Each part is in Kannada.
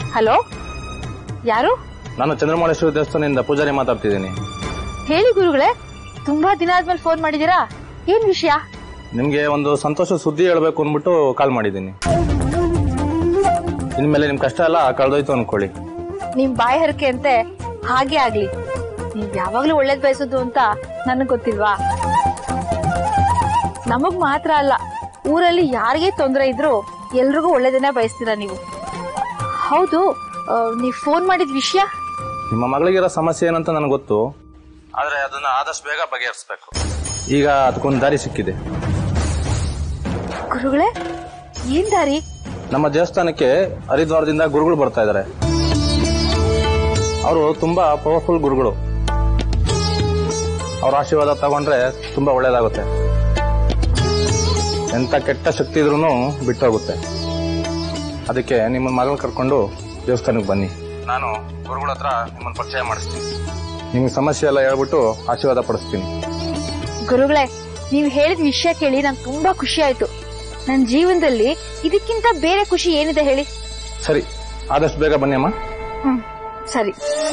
ಹಲೋ ಯಾರು ನಾನು ಚಂದ್ರಮೌಳೇಶ್ವರ ದೇವಸ್ಥಾನದಿಂದ ಪೂಜಾರಿ ಮಾತಾಡ್ತಿದ್ದೀನಿ ಹೇಳಿ ಗುರುಗಳೇ ತುಂಬಾ ದಿನ ಆದ್ಮೇಲೆ ಫೋನ್ ಮಾಡಿದೀರಾ ಏನ್ ವಿಷಯ ನಿಮ್ಗೆ ಒಂದು ಸಂತೋಷ ಸುದ್ದಿ ಹೇಳ್ಬೇಕು ಅಂದ್ಬಿಟ್ಟು ಕಾಲ್ ಮಾಡಿದ್ದೀನಿ ಇನ್ಮೇಲೆ ನಿಮ್ ಕಷ್ಟ ಎಲ್ಲ ಕಳೆದೋಯ್ತು ಅನ್ಕೊಳ್ಳಿ ನಿಮ್ ಬಾಯಿ ಹರಕೆ ಅಂತೆ ಹಾಗೆ ಆಗ್ಲಿ ನೀವ್ ಯಾವಾಗ್ಲೂ ಒಳ್ಳೇದ್ ಬಯಸೋದು ಅಂತ ನನಗ್ ಗೊತ್ತಿಲ್ವಾ ನಮಗ್ ಮಾತ್ರ ಅಲ್ಲ ಊರಲ್ಲಿ ಯಾರಿಗೇ ತೊಂದರೆ ಇದ್ರು ಎಲ್ರಿಗೂ ಒಳ್ಳೇದನ್ನ ಬಯಸ್ತೀರಾ ನೀವು ಹೌದು ಆ, ನೀವ್ ಫೋನ್ ಮಾಡಿದ ವಿಷಯ ನಿಮ್ಮ ಮಗಳಿಗಿರೋ ಸಮಸ್ಯೆ ಏನಂತ ನನಗೆ ಗೊತ್ತು ಆದ್ರೆ ಅದನ್ನ ಆದಷ್ಟು ಬೇಗ ಬಗೆಹರಿಸ್ಬೇಕು ಈಗ ಅದಕ್ಕೊಂದು ದಾರಿ ಸಿಕ್ಕಿದೆ ಗುರುಗಳೇ ಏನ್ ದಾರಿ ನಮ್ಮ ದೇವಸ್ಥಾನಕ್ಕೆ ಹರಿದ್ವಾರದಿಂದ ಗುರುಗಳು ಬರ್ತಾ ಇದ್ದಾರೆ ಅವರು ತುಂಬಾ ಪವರ್ಫುಲ್ ಗುರುಗಳು ಅವ್ರ ಆಶೀರ್ವಾದ ತಗೊಂಡ್ರೆ ತುಂಬಾ ಒಳ್ಳೇದಾಗುತ್ತೆ ಎಂತ ಕೆಟ್ಟ ಶಕ್ತಿ ಇದ್ರೂ ಬಿಟ್ಟೋಗುತ್ತೆ ಅದಕ್ಕೆ ನಿಮ್ಮ ಮಗಳ ಕರ್ಕೊಂಡು ದೇವಸ್ಥಾನಕ್ಕೆ ಬನ್ನಿ ನಾನು ಗುರುಗಳ ಹತ್ರ ನಿಮ್ಮನ್ನು ಪರಿಚಯ ಮಾಡಿಸ್ತೀನಿ ನಿಮ್ಗೆ ಸಮಸ್ಯೆ ಎಲ್ಲ ಹೇಳ್ಬಿಟ್ಟು ಆಶೀರ್ವಾದ ಪಡಿಸ್ತೀನಿ ಗುರುಗಳೇ ನೀವ್ ಹೇಳಿದ ವಿಷಯ ಕೇಳಿ ನಂಗೆ ತುಂಬಾ ಖುಷಿ ಆಯ್ತು ನನ್ ಜೀವನದಲ್ಲಿ ಇದಕ್ಕಿಂತ ಬೇರೆ ಖುಷಿ ಏನಿದೆ ಹೇಳಿ ಸರಿ ಆದಷ್ಟು ಬೇಗ ಬನ್ನಿ ಅಮ್ಮ ಹ್ಮ್ ಸರಿ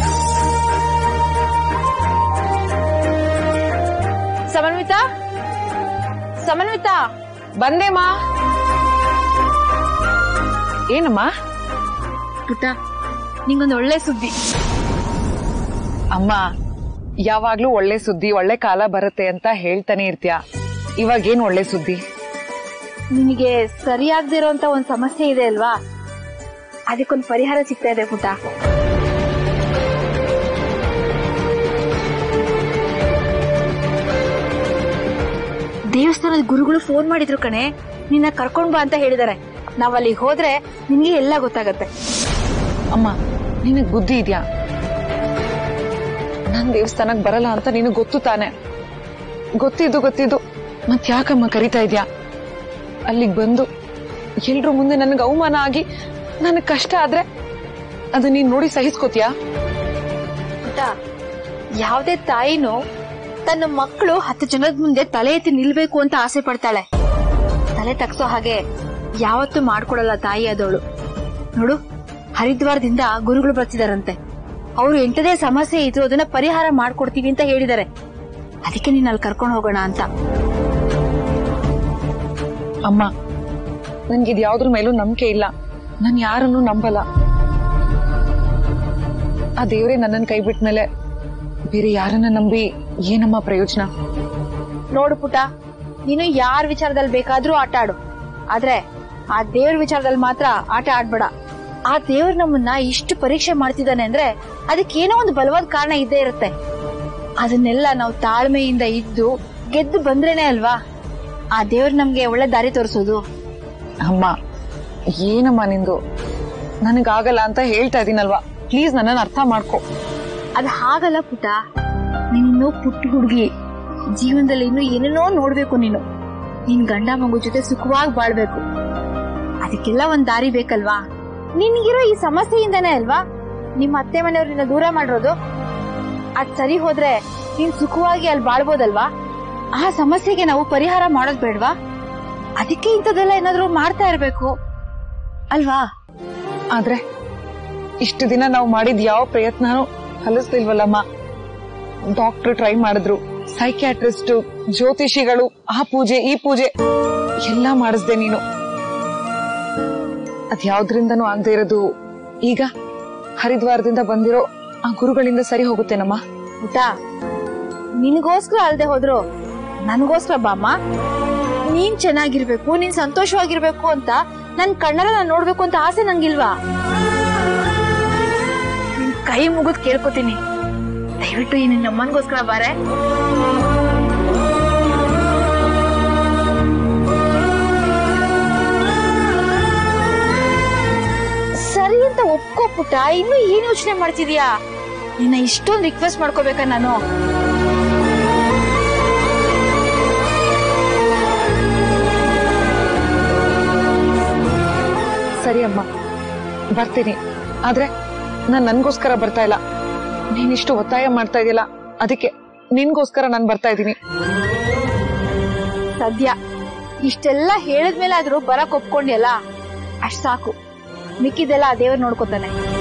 ಸಮನ್ವಿತಾ ಸಮನ್ವಿತಾ ಬಂದೇಮ್ಮ ಏನಮ್ಮ ಪುಟ್ಟ ನಿಂಗೊಂದು ಒಳ್ಳೆ ಸುದ್ದಿ ಅಮ್ಮ ಯಾವಾಗ್ಲೂ ಒಳ್ಳೆ ಸುದ್ದಿ ಒಳ್ಳೆ ಕಾಲ ಬರುತ್ತೆ ಅಂತ ಹೇಳ್ತಾನೆ ಇರ್ತೀಯ ಇವಾಗೇನ್ ಒಳ್ಳೆ ಸುದ್ದಿ ನಿನಗೆ ಸರಿಯಾಗ್ದಿರೋಂತ ಒಂದ್ ಸಮಸ್ಯೆ ಇದೆ ಅಲ್ವಾ ಅದಕ್ಕೊಂದು ಪರಿಹಾರ ಸಿಗ್ತಾ ಇದೆ ಪುಟ್ಟ ದೇವಸ್ಥಾನದ ಗುರುಗಳು ಫೋನ್ ಮಾಡಿದ್ರು ಕಣೆ ನಿನ್ನ ಕರ್ಕೊಂಡ್ ಬಾ ಅಂತ ಹೇಳಿದಾರೆ ನಾವ್ ಅಲ್ಲಿಗೆ ಹೋದ್ರೆ ನಿನ್ಗೆ ಎಲ್ಲ ಗೊತ್ತಾಗತ್ತೆ ಅಮ್ಮ ನಿನಗ್ ಬುದ್ಧಿ ಇದ್ಯಾ ನಾನ್ ದೇವಸ್ಥಾನಕ್ ಬರಲ್ಲ ಅಂತ ನಿನಗ್ ಗೊತ್ತು ತಾನೆ ಗೊತ್ತಿದ್ದು ಗೊತ್ತಿದ್ದು ಮತ್ ಯಾಕಮ್ಮ ಕರಿತಾ ಇದ್ಯಾ ಅಲ್ಲಿಗ್ ಬಂದು ಎಲ್ರ ಮುಂದೆ ನನಗ್ ಅವಮಾನ ಆಗಿ ನನಗ್ ಕಷ್ಟ ಆದ್ರೆ ಅದು ನೀನ್ ನೋಡಿ ಸಹಿಸ್ಕೋತೀಯಾ ಪುಟ್ಟ ಯಾವ್ದೇ ತಾಯಿನೂ ತನ್ನ ಮಕ್ಕಳು ಹತ್ತು ಜನದ ಮುಂದೆ ತಲೆ ಎತ್ತಿ ನಿಲ್ಬೇಕು ಅಂತ ಆಸೆ ಪಡ್ತಾಳೆ ತಲೆ ತಗ್ಸೋ ಹಾಗೆ ಯಾವತ್ತೂ ಮಾಡ್ಕೊಡಲ್ಲ ತಾಯಿ ಆದವಳು ನೋಡು ಹರಿದ್ವಾರದಿಂದ ಗುರುಗಳು ಬರ್ತಿದಾರಂತೆ ಅವರು ಎಂಟದೇ ಸಮಸ್ಯೆ ಇದ್ರು ಅದನ್ನ ಪರಿಹಾರ ಮಾಡ್ಕೊಡ್ತೀವಿ ಅಂತ ಹೇಳಿದಾರೆ ಅದಕ್ಕೆ ನೀನ್ ಅಲ್ಲಿ ಕರ್ಕೊಂಡು ಹೋಗೋಣ ಅಂತ ಅಮ್ಮ ನನ್ಗಿದ್ ಯಾವ್ದ್ರ ಮೇಲೂ ನಂಬಿಕೆ ಇಲ್ಲ ನಾನ್ ಯಾರನ್ನು ನಂಬಲ್ಲ ಆ ದೇವ್ರೆ ನನ್ನನ್ ಕೈ ಬಿಟ್ಮೇಲೆ ಬೇರೆ ಯಾರನ್ನ ನಂಬಿ ಏನಮ್ಮ ಪ್ರಯೋಜನ ನೋಡು ಪುಟ ನೀನು ಯಾರ ವಿಚಾರದಲ್ಲಿ ಬೇಕಾದ್ರೂ ಆಟ ಆಡು ಆದ್ರೆ ಆ ದೇವ್ರ ವಿಚಾರದಲ್ಲಿ ಮಾತ್ರ ಆಟ ಆಡ್ಬೇಡ ಆ ದೇವ್ರ ನಮ್ಮನ್ನ ಇಷ್ಟು ಪರೀಕ್ಷೆ ಮಾಡ್ತಿದ್ದಾನೆ ಅಂದ್ರೆ ಅದಕ್ಕೆ ಏನೋ ಒಂದು ಬಲವಾದ ಕಾರಣ ಇದ್ದೇ ಇರುತ್ತೆ ಅದನ್ನೆಲ್ಲ ನಾವು ತಾಳ್ಮೆಯಿಂದ ಇದ್ದು ಗೆದ್ದು ಬಂದ್ರೇನೆ ಅಲ್ವಾ ಆ ದೇವ್ರ ನಮ್ಗೆ ಒಳ್ಳೆ ದಾರಿ ತೋರಿಸೋದು ಅಮ್ಮ ಏನಮ್ಮ ನಿಂದು ನನಗಾಗಲ್ಲ ಅಂತ ಹೇಳ್ತಾ ಇದೀನಲ್ವಾ ಪ್ಲೀಸ್ ನನ್ನನ್ನು ಅರ್ಥ ಮಾಡ್ಕೊ ಅದ್ ಹಾಗಲ್ಲ ಪುಟ ನೀನಿನ್ನು ಪುಟ್ಟ ಹುಡುಗಿ ಜೀವನದಲ್ಲಿ ಇನ್ನು ಏನೇನೋ ನೋಡ್ಬೇಕು ನೀನು ನಿನ್ ಗಂಡ ಮಗು ಜೊತೆ ಸುಖವಾಗಿ ಬಾಳ್ಬೇಕು ಅದಕ್ಕೆಲ್ಲ ಒಂದ್ ದಾರಿ ಬೇಕಲ್ವಾ ನಿನ್ಗಿರೋ ಈ ಸಮಸ್ಯೆಯಿಂದಾನೇ ಅಲ್ವಾ ನಿಮ್ಮ ಅತ್ತೆ ಮನೆಯವ್ರನ್ನ ದೂರ ಮಾಡಿರೋದು ಅದ್ ಸರಿ ಹೋದ್ರೆ ನೀನ್ ಸುಖವಾಗಿ ಅಲ್ಲಿ ಬಾಳ್ಬೋದಲ್ವಾ ಆ ಸಮಸ್ಯೆಗೆ ನಾವು ಪರಿಹಾರ ಮಾಡೋದ್ ಬೇಡ್ವಾ ಅದಕ್ಕೆ ಇಂಥದ್ದೆಲ್ಲ ಏನಾದ್ರೂ ಮಾಡ್ತಾ ಇರ್ಬೇಕು ಅಲ್ವಾ ಆದ್ರೆ ಇಷ್ಟು ದಿನ ನಾವು ಮಾಡಿದ ಯಾವ ಪ್ರಯತ್ನನೂ ಫಲಿಸ್ಲಿಲ್ವಲ್ಲಮ್ಮ ಡಾಕ್ಟರ್ ಟ್ರೈ ಮಾಡಿದ್ರು ಸೈಕ್ಯಾಟ್ರಿಸ್ಟ್ ಜ್ಯೋತಿಷಿಗಳು ಆ ಪೂಜೆ ಈ ಪೂಜೆ ಎಲ್ಲ ಮಾಡಿಸ್ದೆ ನೀನು ಅದ್ಯಾವ್ದ್ರಿಂದನೂ ಆಗದೆ ಇರೋದು ಈಗ ಹರಿದ್ವಾರದಿಂದ ಬಂದಿರೋ ಆ ಗುರುಗಳಿಂದ ಸರಿ ಹೋಗುತ್ತೇನಮ್ಮ ಊಟ ನಿನಗೋಸ್ಕರ ಅಲ್ದೆ ಹೋದ್ರು ನನ್ಗೋಸ್ಕರ ಬಾಮ್ಮ ನೀನ್ ಚೆನ್ನಾಗಿರ್ಬೇಕು ನೀನ್ ಸಂತೋಷವಾಗಿರ್ಬೇಕು ಅಂತ ನನ್ ಕಣ್ಣಲ್ಲ ನಾನ್ ನೋಡ್ಬೇಕು ಅಂತ ಆಸೆ ನಂಗಿಲ್ವಾ ನಿನ್ ಕೈ ಮುಗಿದ್ ಕೇಳ್ಕೊತೀನಿ ದಯವಿಟ್ಟು ಈ ನಿನ್ನ ಅಮ್ಮನ್ಗೋಸ್ಕರ ಬಾರೆ ಸರಿ ಅಂತ ಒಪ್ಕೋಪುಟ್ಟ ಇನ್ನು ಏನ್ ಯೋಚನೆ ಮಾಡ್ತಿದ್ಯಾ ನಿನ್ನ ಇಷ್ಟೊಂದು ರಿಕ್ವೆಸ್ಟ್ ಮಾಡ್ಕೋಬೇಕಾ ನಾನು ಸರಿ ಅಮ್ಮ ಬರ್ತೀನಿ ಆದ್ರೆ ನಾನ್ ನನ್ಗೋಸ್ಕರ ಬರ್ತಾ ಇಲ್ಲ ನೀನಿಷ್ಟು ಒತ್ತಾಯ ಮಾಡ್ತಾ ಇದೆಯಲ್ಲ ಅದಕ್ಕೆ ನಿನ್ಗೋಸ್ಕರ ನಾನ್ ಬರ್ತಾ ಇದ್ದೀನಿ ಸದ್ಯ ಇಷ್ಟೆಲ್ಲ ಹೇಳಿದ್ಮೇಲೆ ಆದ್ರೂ ಬರಕ್ ಒಪ್ಕೊಂಡ್ಯಲ್ಲ ಅಷ್ಟ್ ಸಾಕು ಮಿಕ್ಕಿದೆಲ್ಲ ಆ ದೇವ್ರು ನೋಡ್ಕೊತಾನೆ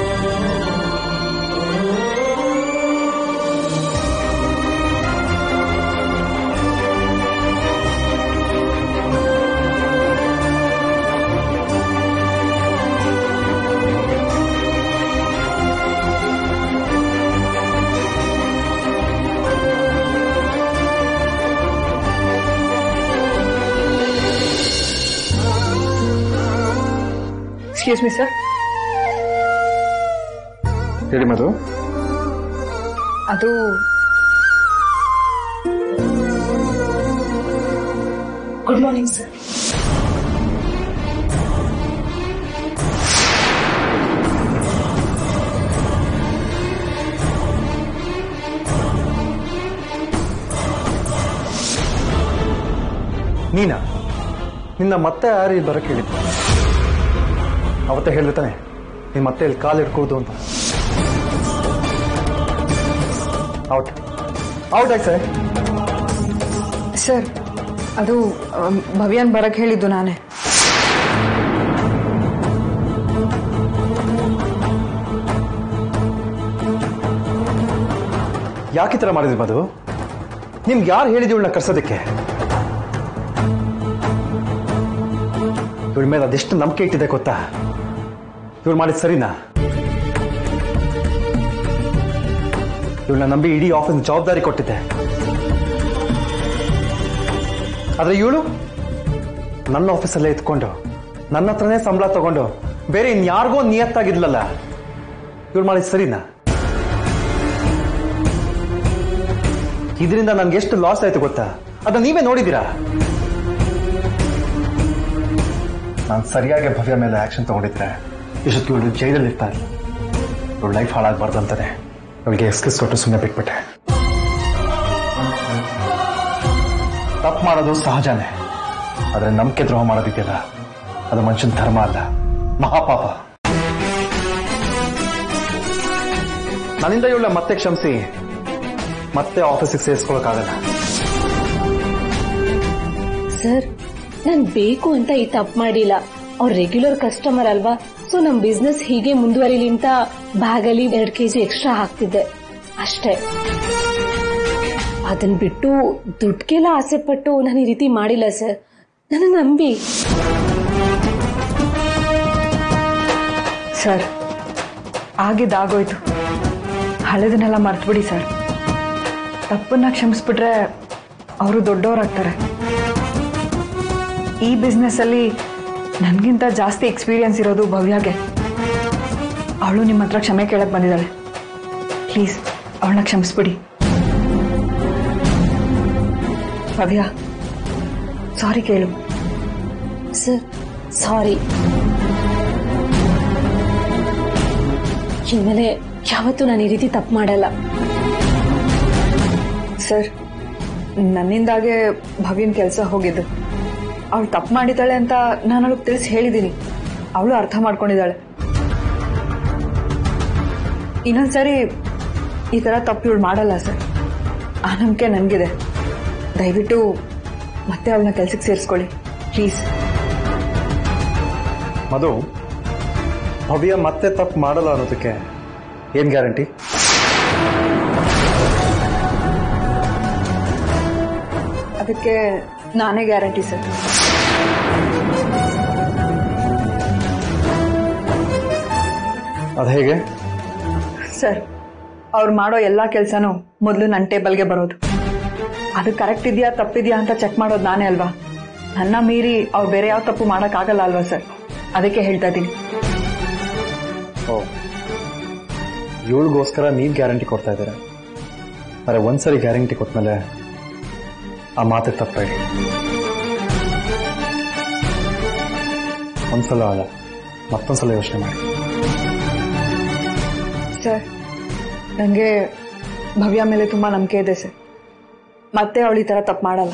ಎಕ್ಸ್ಕ್ಯೂಸ್ ಮಿ ಸರ್ ಹೇಳಿ ಮಧು ಅದು ಗುಡ್ ಮಾರ್ನಿಂಗ್ ಸರ್ ನೀನಾ ನಿನ್ನ ಮತ್ತೆ ಯಾರು ಇಲ್ಲಿ ಬರಕ್ಕೆ ಹೇಳಿದ್ದು ಅವತ್ತೇ ಹೇಳಿದೆ ತಾನೆ ನೀನ್ ಮತ್ತೆ ಇಲ್ಲಿ ಕಾಲು ಇಟ್ಕೋದು ಅಂತ ಔಟ್ ಔಟ್ ಆಯ್ತು ಸರ್ ಸರ್ ಅದು ಅಮ್, ಭವ್ಯನ್ ಬರಕ್ ಹೇಳಿದ್ದು ನಾನೇ ಯಾಕೆ ಈ ಥರ ಮಾಡಿದ್ರಿ ಮಧು ನಿಮ್ಗೆ ಯಾರು ಹೇಳಿದ್ರು ಇವಳನ್ನ ಕರ್ಸೋದಕ್ಕೆ ಇವಳ ಮೇಲೆ ಅದೆಷ್ಟು ನಂಬಿಕೆ ಇಟ್ಟಿದೆ ಗೊತ್ತಾ ಇವಳು ಮಾಡಿದ್ ಸರಿನಾ ಇವಳನ್ನ ನಂಬಿ ಇಡೀ ಆಫೀಸ್ ಜವಾಬ್ದಾರಿ ಕೊಟ್ಟಿದ್ದೆ ಆದ್ರೆ ಇವಳು ನನ್ನ ಆಫೀಸಲ್ಲೇ ಇತ್ಕೊಂಡು ನನ್ನ ಹತ್ರನೇ ಸಂಬಳ ತಗೊಂಡು ಬೇರೆ ಇನ್ಯಾರಿಗೋ ನಿಯತ್ತಾಗಿದ್ಲಲ್ಲ ಇವಳು ಮಾಡಿದ್ ಸರಿನಾ ಇದರಿಂದ ನನ್ಗೆ ಎಷ್ಟು ಲಾಸ್ ಆಯ್ತು ಗೊತ್ತಾ ಅದನ್ನ ನೀವೇ ನೋಡಿದ್ದೀರಾ ನಾನು ಸರಿಯಾಗಿ ಭವ್ಯ ಮೇಲೆ ಆಕ್ಷನ್ ತಗೊಂಡಿದ್ರೆ ಇಷ್ಟೊತ್ತು ಇವಳು ಜೈಲಲ್ಲಿ ಇರ್ತಾ ಇಲ್ಲ ಇವಳು ಲೈಫ್ ಹಾಳಾಗಬಾರ್ದು ಅಂತಾನೆ ಇವಳಿಗೆ ಎಕ್ಸ್ಕ್ಯೂಸ್ ಕೊಟ್ಟು ಸುಮ್ಮನೆ ಬಿಟ್ಬಿಟ್ಟೆ ತಪ್ಪು ಮಾಡೋದು ಸಹಜನೇ ಆದ್ರೆ ನಂಬಿಕೆ ದ್ರೋಹ ಮಾಡೋದಿದೆಯಲ್ಲ ಅದು ಮನುಷ್ಯನ ಧರ್ಮ ಅಲ್ಲ ಮಹಾಪಾಪ ನನ್ನಿಂದ ಇವಳ ಮತ್ತೆ ಕ್ಷಮಿಸಿ ಮತ್ತೆ ಆಫೀಸಿಗೆ ಸೇರಿಸ್ಕೊಳಕ್ಕಾಗಲ್ಲ ಸರ್ ನಾನ್ ಬೇಕು ಅಂತ ಈ ತಪ್ಪು ಮಾಡಿಲ್ಲ ಅವ್ರ ರೆಗ್ಯುಲರ್ ಕಸ್ಟಮರ್ ಅಲ್ವಾ ಸೊ ನಮ್ ಬಿಸ್ನೆಸ್ ಹೀಗೆ ಮುಂದುವರಿಲಿ ಅಂತ ಬ್ಯಾಗಲ್ಲಿ ಎರಡ್ ಕೆಜಿ ಎಕ್ಸ್ಟ್ರಾ ಹಾಕ್ತಿದ್ದೆ ಅಷ್ಟೇ ಅದನ್ ಬಿಟ್ಟು ದುಡ್ಗೆಲ್ಲ ಆಸೆ ಪಟ್ಟು ನಾನು ಈ ರೀತಿ ಮಾಡಿಲ್ಲ ಸರ್ ನನ್ನ ನಂಬಿ ಸರ್ ಆಗಿದ್ದಾಗೋಯ್ತು ಹಳೆದನ್ನೆಲ್ಲ ಮರ್ತ್ಬಿಡಿ ಸರ್ ತಪ್ಪನ್ನ ಕ್ಷಮಿಸ್ಬಿಟ್ರೆ ಅವರು ದೊಡ್ಡವರಾಗ್ತಾರೆ ಈ ಬಿಸ್ನೆಸ್ಸಲ್ಲಿ ನನಗಿಂತ ಜಾಸ್ತಿ ಎಕ್ಸ್ಪೀರಿಯನ್ಸ್ ಇರೋದು ಭವ್ಯಾಗೆ ಅವಳು ನಿಮ್ಮ ಹತ್ರ ಕ್ಷಮೆ ಕೇಳಕ್ ಬಂದಿದ್ದಾಳೆ ಪ್ಲೀಸ್ ಅವಳನ್ನ ಕ್ಷಮಿಸ್ಬಿಡಿ ಭವ್ಯ ಸಾರಿ ಕೇಳು ಸರ್ ಸಾರಿ ಇನ್ಮೇಲೆ ಯಾವತ್ತೂ ನಾನು ಈ ರೀತಿ ತಪ್ಪು ಮಾಡಲ್ಲ ಸರ್ ನನ್ನಿಂದಾಗೆ ಭವ್ಯನ್ ಕೆಲಸ ಹೋಗಿದ್ದು ಅವಳು ತಪ್ಪು ಮಾಡಿದ್ದಾಳೆ ಅಂತ ನಾನು ಅವಳಿಗೆ ತಿಳಿಸಿ ಹೇಳಿದ್ದೀನಿ ಅವಳು ಅರ್ಥ ಮಾಡ್ಕೊಂಡಿದ್ದಾಳೆ ಇನ್ನೊಂದ್ಸರಿ ಈ ಥರ ತಪ್ಪು ಇವಳು ಮಾಡಲ್ಲ ಸರ್ ಆ ನಂಬಿಕೆ ನನಗಿದೆ ದಯವಿಟ್ಟು ಮತ್ತೆ ಅವಳನ್ನ ಕೆಲ್ಸಕ್ಕೆ ಸೇರಿಸ್ಕೊಳ್ಳಿ ಪ್ಲೀಸ್ ಮಧು ಭವ್ಯ ಮತ್ತೆ ತಪ್ಪು ಮಾಡಲ್ಲ ಅನ್ನೋದಕ್ಕೆ ಏನ್ ಗ್ಯಾರಂಟಿ ಅದಕ್ಕೆ ನಾನೇ ಗ್ಯಾರಂಟಿ ಸರ್ ಅದು ಹೇಗೆ ಸರ್ ಅವ್ರು ಮಾಡೋ ಎಲ್ಲ ಕೆಲಸನೂ ಮೊದಲು ನನ್ನ ಟೇಬಲ್ಗೆ ಬರೋದು ಅದು ಕರೆಕ್ಟ್ ಇದೆಯಾ ತಪ್ಪಿದ್ಯಾ ಅಂತ ಚೆಕ್ ಮಾಡೋದು ನಾನೇ ಅಲ್ವಾ ನನ್ನ ಮೀರಿ ಅವ್ರು ಬೇರೆ ಯಾವ ತಪ್ಪು ಮಾಡೋಕ್ಕಾಗಲ್ಲ ಅಲ್ವಾ ಸರ್ ಅದಕ್ಕೆ ಹೇಳ್ತಾ ಇದ್ದೀನಿ ಓ ಇವಳಿಗೋಸ್ಕರ ನೀವು ಗ್ಯಾರಂಟಿ ಕೊಡ್ತಾ ಇದ್ದೀರಾ ಆದರೆ ಒಂದ್ಸರಿ ಗ್ಯಾರಂಟಿ ಕೊಟ್ಮೇಲೆ ಆ ಮಾತು ತಪ್ಪಬೇಡಿ ಒಂದ್ಸಲ ಅಲ್ಲ ಮತ್ತೊಂದ್ಸಲ ಯೋಚನೆ ಮಾಡಿ ಸರ್ ನನಗೆ ಭವ್ಯ ಮೇಲೆ ತುಂಬ ನಂಬಿಕೆ ಇದೆ ಸರ್ ಮತ್ತೆ ಅವಳು ಈ ಥರ ತಪ್ಪು ಮಾಡಲ್ಲ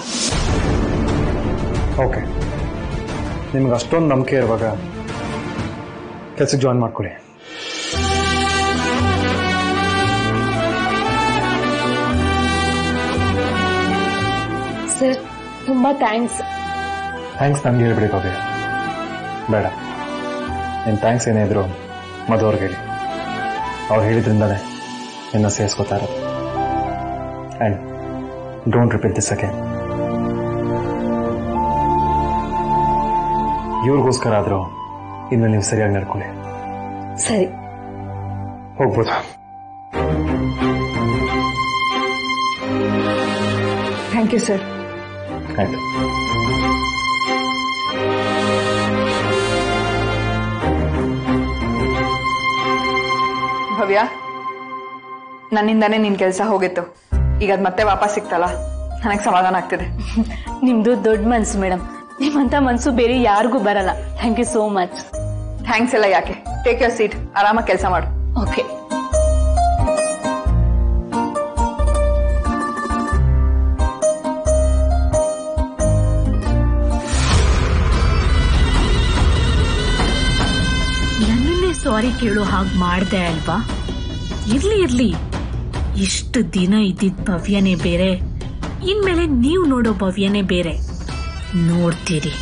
ಓಕೆ ನಿಮ್ಗೆ ಅಷ್ಟೊಂದು ನಂಬಿಕೆ ಇರುವಾಗ ಕೆಲ್ಸಕ್ಕೆ ಜಾಯಿನ್ ಮಾಡ್ಕೊಳ್ಳಿ ಸರ್ ತುಂಬಾ ಥ್ಯಾಂಕ್ಸ್ ಥ್ಯಾಂಕ್ಸ್ ನನಗೆ ಹೇಳ್ಬಿಡಿ ಭವ್ಯ ಬೇಡ ನಿಮ್ಮ ಥ್ಯಾಂಕ್ಸ್ ಏನೇ ಇದ್ರು ಮಧು ಅವ್ರಿಗೆ ಹೇಳಿ ಅವ್ರು ಹೇಳಿದ್ರಿಂದಾನೆ ನಿನ್ನ ಸೇರಿಸ್ಕೋತಾ ಇರೋದು and don't repeat this again ಇವ್ರಿಗೋಸ್ಕರ ಆದರೂ ಇನ್ನು ನೀವು ಸರಿಯಾಗಿ ನಡ್ಕೊಳ್ಳಿ ಸರಿ ಹೋಗ್ಬೋದು ಥ್ಯಾಂಕ್ ಯು ಸರ್ ಆಯ್ತು ಭವ್ಯ ನನ್ನಿಂದಾನೇ ನಿನ್ ಕೆಲಸ ಹೋಗಿತ್ತು ಈಗ ಅದ್ ಮತ್ತೆ ವಾಪಸ್ ಸಿಕ್ತಲ್ಲ ನನಗೆ ಸಮಾಧಾನ ಆಗ್ತಿದೆ ನಿಮ್ದು ದೊಡ್ಡ ಮನ್ಸು ಮೇಡಮ್ ನಿಮ್ಮಂತ ಮನ್ಸು ಬೇರೆ ಯಾರಿಗೂ ಬರಲ್ಲ thank you so much thanks ಎಲ್ಲ ಯಾಕೆ ಟೇಕ್ ಯೋರ್ ಸೀಟ್ ಆರಾಮಾಗಿ ಕೆಲಸ ಮಾಡು ಓಕೆ ನನ್ನನ್ನೇ ಸಾರಿ ಕೇಳೋ ಹಾಗೆ ಮಾಡ್ದೆ ಅಲ್ವಾ ಇರ್ಲಿ ಇರ್ಲಿ ಇಷ್ಟು ದಿನ ಇದ್ದಿದ್ ಭವ್ಯನೇ ಬೇರೆ ಇನ್ಮೇಲೆ ನೀವು ನೋಡೋ ಭವ್ಯನೇ ಬೇರೆ ನೋಡ್ತೀರಿ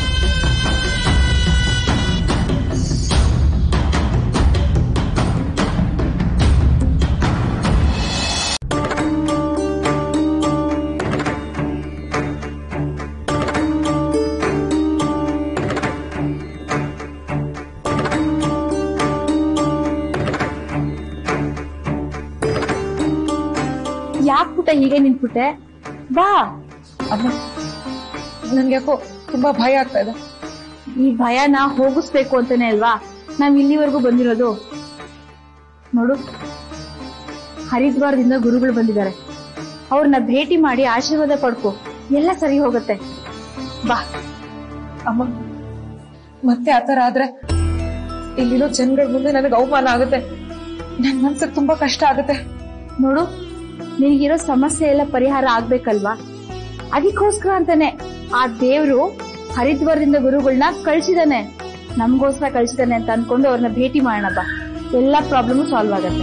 ಯಾಕೆ ಪುಟ ಹೀಗೆ ನಿಂತ್ಬಿಟ್ಟೆ ಬಾ ಅಮ್ಮ ನನ್ಗೆ ಯಾಕೋ ತುಂಬಾ ಭಯ ಆಗ್ತಾ ಇದೆ ಈ ಭಯನ ಹೋಗಿಸ್ಬೇಕು ಅಂತಾನೆ ಅಲ್ವಾ ನಾವ್ ಇಲ್ಲಿವರೆಗೂ ಬಂದಿರೋದು ನೋಡು ಹರಿದ್ವಾರದಿಂದ ಗುರುಗಳು ಬಂದಿದ್ದಾರೆ ಅವ್ರನ್ನ ಭೇಟಿ ಮಾಡಿ ಆಶೀರ್ವಾದ ಪಡ್ಕೊ ಎಲ್ಲ ಸರಿ ಹೋಗುತ್ತೆ ಬಾ ಅಮ್ಮ ಮತ್ತೆ ಆತರ ಆದ್ರೆ ಇಲ್ಲಿರೋ ಜನಗಳ ಮುಂದೆ ನನಗೆ ಅವಮಾನ ಆಗುತ್ತೆ ನನ್ ಮನ್ಸಿಗೆ ತುಂಬಾ ಕಷ್ಟ ಆಗುತ್ತೆ ನೋಡು ನಿನಗಿರೋ ಸಮಸ್ಯೆ ಎಲ್ಲ ಪರಿಹಾರ ಆಗ್ಬೇಕಲ್ವಾ ಅದಕ್ಕೋಸ್ಕರ ಅಂತಾನೆ ಆ ದೇವ್ರು ಹರಿದ್ವಾರದಿಂದ ಗುರುಗಳನ್ನ ಕಳ್ಸಿದಾನೆ ನಮ್ಗೋಸ್ಕರ ಕಳ್ಸಿದಾನೆ ಅಂತ ಅನ್ಕೊಂಡು ಅವ್ರನ್ನ ಭೇಟಿ ಮಾಡೋಣ ಬಾ ಎಲ್ಲಾ ಪ್ರಾಬ್ಲಮ್ ಸಾಲ್ವ್ ಆಗತ್ತೆ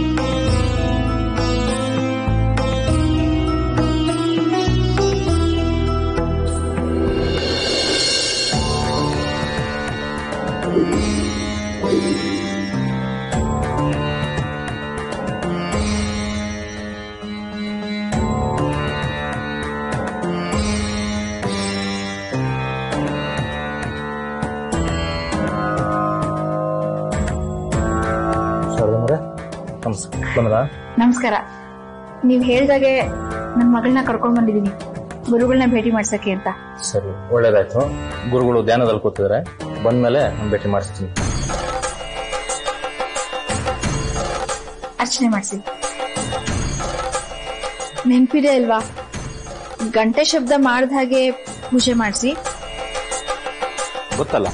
ಶಾರದಮ್ಮರೇ ನಮಸ್ಕಾರ ಬಂದರಾ ನಮಸ್ಕಾರ ನೀವ್ ಹೇಳ್ದಾಗೆ ನನ್ ಮಗಳನ್ನ ಕರ್ಕೊಂಡ್ ಬಂದಿದೀನಿ ಗುರುಗಳನ್ನ ಭೇಟಿ ಮಾಡ್ಸಕ್ಕೆ ಅಂತ ಸರಿ ಒಳ್ಳೇದಾಯ್ತು ಗುರುಗಳು ಧ್ಯಾನದಲ್ಲಿ ಕೂತಿದ್ರೆ ಬಂದ್ಮೇಲೆ ನಾನು ಭೇಟಿ ಮಾಡಿಸ್ತೀನಿ ಅರ್ಚನೆ ಮಾಡಿಸಿ ನೆನ್ಪಿದೆ ಅಲ್ವಾ ಗಂಟೆ ಶಬ್ದ ಮಾಡ್ದ ಹಾಗೆ ಪೂಜೆ ಮಾಡಿಸಿ ಗೊತ್ತಲ್ಲ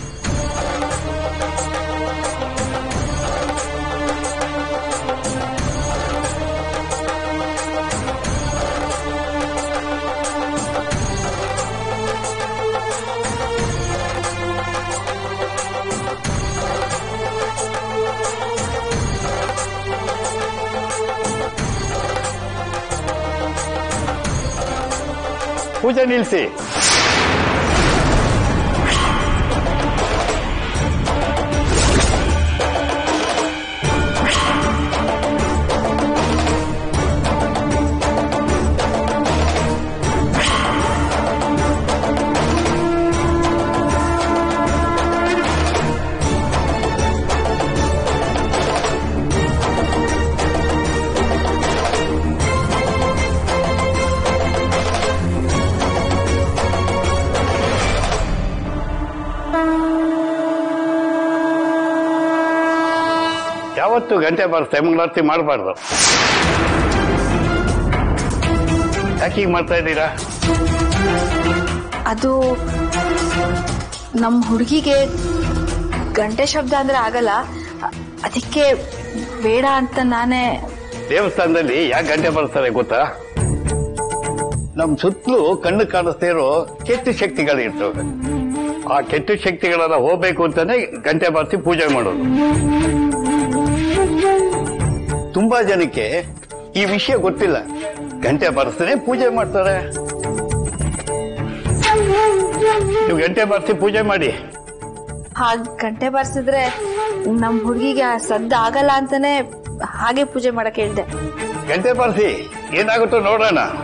ಪೂಜೆ ನಿಲ್ಲಿಸಿ ಯಾವತ್ತು ಗಂಟೆ ಬರ್ತೆ ಮಂಗಳಾರತಿ ಮಾಡಬಾರ್ದು ಯಾಕೆ ಹೀಗೆ ಮಾಡ್ತಾ ಇದ್ದೀರಾ ಅದು ನಮ್ ಹುಡುಗಿಗೆ ಗಂಟೆ ಶಬ್ದ ಅಂದ್ರೆ ಆಗಲ್ಲ ಅ- ಅದಕ್ಕೆ ಬೇಡ ಅಂತ ನಾನೇ ದೇವಸ್ಥಾನದಲ್ಲಿ ಯಾಕೆ ಗಂಟೆ ಬರ್ತಾರೆ ಗೊತ್ತಾ ನಮ್ ಸುತ್ತಲೂ ಕಣ್ಣು ಕಾಣಿಸ್ತಾ ಇರೋ ಕೆಟ್ಟ ಶಕ್ತಿಗಳು ಇರ್ತವೆ ಆ ಕೆಟ್ಟ ಶಕ್ತಿಗಳೆಲ್ಲ ಹೋಗ್ಬೇಕು ಅಂತಾನೆ ಗಂಟೆ ಬಾರಿಸಿ ಪೂಜೆ ಮಾಡೋದು ತುಂಬಾ ಜನಕ್ಕೆ ಈ ವಿಷಯ ಗೊತ್ತಿಲ್ಲ ಗಂಟೆ ಬಾರಿಸ್ತಾನೆ ಪೂಜೆ ಮಾಡ್ತಾರೆ ನೀವು ಗಂಟೆ ಬಾರಿಸಿ ಪೂಜೆ ಮಾಡಿ ಹಾಗ್ ಗಂಟೆ ಬಾರಿಸಿದ್ರೆ ನಮ್ ಹುಡುಗಿಗೆ ಸದ್ದ ಆಗಲ್ಲ ಅಂತಾನೆ ಹಾಗೆ ಪೂಜೆ ಮಾಡಕ್ ಹೇಳ್ದೆ ಗಂಟೆ ಬಾರಿಸಿ ಏನಾಗುತ್ತೋ ನೋಡೋಣ